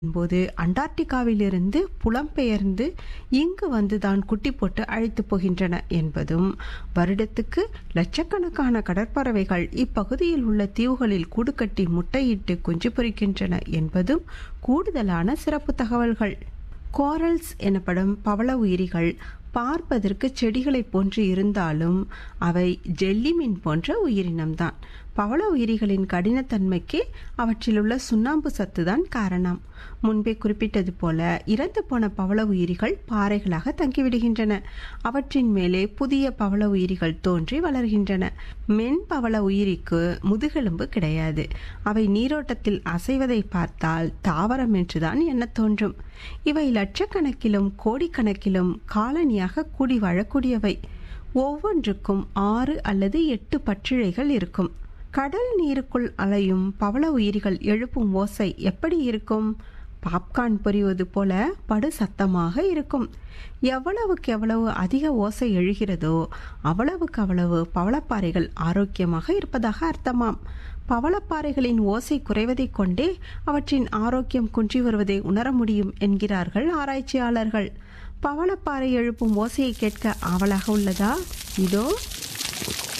போது அண்டார்டிகாவிலிருந்து புலம்பெயர்ந்து இங்கு வந்துதான் குட்டி போட்டு அழைத்து போகின்றன என்பதும் வருடத்துக்கு லட்சக்கணக்கான கடற்பறவைகள் இப்பகுதியில் உள்ள தீவுகளில் கூடு கட்டி முட்டையிட்டு குஞ்சு பொரிக்கின்றன என்பதும் கூடுதலான சிறப்பு தகவல்கள் கோரல்ஸ் எனப்படும் பவள உயிரிகள் பார்ப்பதற்கு செடிகளைப் போன்று இருந்தாலும் அவை ஜெல்லிமீன் போன்ற உயிரினம்தான் பவள உயிரிகளின் கடினத்தன்மைக்கு அவற்றிலுள்ள சுண்ணாம்பு சத்துதான் காரணம் முன்பே குறிப்பிட்டது போல இறந்து போன பவள உயிரிகள் பாறைகளாக தங்கிவிடுகின்றன அவற்றின் மேலே புதிய பவள உயிரிகள் தோன்றி வளர்கின்றன மென் பவள உயிரிக்கு முதுகெலும்பு கிடையாது அவை நீரோட்டத்தில் அசைவதை பார்த்தால் தாவரம் என்றுதான் எண்ணத் தோன்றும் இவை லட்சக்கணக்கிலும் கோடிக்கணக்கிலும் காலனியாக கூடி வாழக்கூடியவை ஒவ்வொன்றுக்கும் ஆறு அல்லது எட்டு பற்றிழைகள் இருக்கும் கடல் நீருக்குள் அலையும் பவள உயிரிகள் எழுப்பும் ஓசை எப்படி இருக்கும் பாப்கார்ன் பொரிவது போல படு சத்தமாக இருக்கும் எவ்வளவுக்கு எவ்வளவு அதிக ஓசை எழுகிறதோ அவ்வளவுக்கு அவ்வளவு பவளப்பாறைகள் ஆரோக்கியமாக இருப்பதாக அர்த்தமாம் பவளப்பாறைகளின் ஓசை குறைவதைக் கொண்டே அவற்றின் ஆரோக்கியம் குன்றி வருவதை உணர முடியும் என்கிறார்கள் ஆராய்ச்சியாளர்கள் பவளப்பாறை எழுப்பும் ஓசையை கேட்க ஆவலாக உள்ளதா இதோ